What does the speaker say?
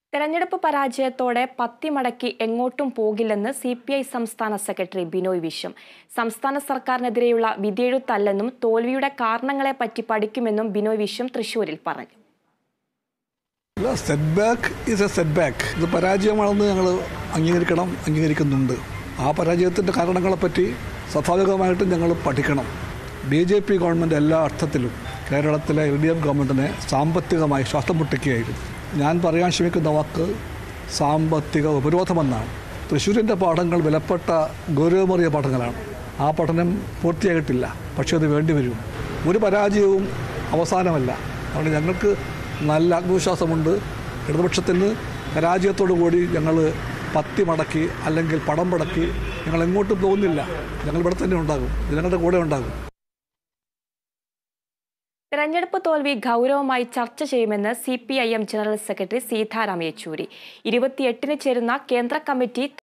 തെരഞ്ഞെടുപ്പ് പരാജയത്തോടെ പത്തി മടക്കി എങ്ങോട്ടും പോകില്ലെന്ന് സി പി ഐ സംസ്ഥാന സെക്രട്ടറി ബിനോയ് വിശ്വം സംസ്ഥാന സർക്കാരിനെതിരെയുള്ള വിധിയെഴുത്തല്ലെന്നും തോൽവിയുടെ കാരണങ്ങളെപ്പറ്റി പഠിക്കുമെന്നും ബിനോയ് വിശ്വം തൃശൂരിൽ പറഞ്ഞു setback is a setback ഇത് പരാജയമാണെന്ന് ഞങ്ങൾ അംഗീകരിക്കണം അംഗീകരിക്കുന്നുണ്ട് ആ പരാജയത്തിൻ്റെ കാരണങ്ങളെപ്പറ്റി സ്വാഭാവികമായിട്ടും ഞങ്ങൾ പഠിക്കണം ബി ജെ പി ഗവൺമെൻറ് എല്ലാ അർത്ഥത്തിലും കേരളത്തിലെ എൽ ഡി എഫ് ഗവൺമെൻറ്റിനെ സാമ്പത്തികമായി ശ്വാസം മുട്ടിക്കുകയായിരുന്നു ഞാൻ പറയാൻ ശ്രമിക്കുന്ന വാക്ക് സാമ്പത്തിക ഉപരോധമെന്നാണ് തൃശ്ശൂരിൻ്റെ പാഠങ്ങൾ വിലപ്പെട്ട ഗൗരവമേറിയ പാഠങ്ങളാണ് ആ പഠനം പൂർത്തിയായിട്ടില്ല പക്ഷേ അത് വേണ്ടിവരും ഒരു പരാജയവും അവസാനമല്ല അതുകൊണ്ട് ഞങ്ങൾക്ക് നല്ല ആത്മവിശ്വാസമുണ്ട് ഇടതുപക്ഷത്തിന് പരാജയത്തോടു കൂടി ഞങ്ങൾ പത്തി മടക്കി അല്ലെങ്കിൽ പടം മടക്കി ഞങ്ങൾ എങ്ങോട്ടും പോകുന്നില്ല ഞങ്ങൾ ഇവിടെ തന്നെ ഉണ്ടാകും ജനങ്ങളുടെ കൂടെ ഉണ്ടാകും തെരഞ്ഞെടുപ്പ് തോൽവി ഗൗരവമായി ചർച്ച ചെയ്യുമെന്ന് C P I M general secretary Sitaram Yechury ഇരുപത്തിയെട്ടിന് ചേരുന്ന കേന്ദ്ര കമ്മിറ്റി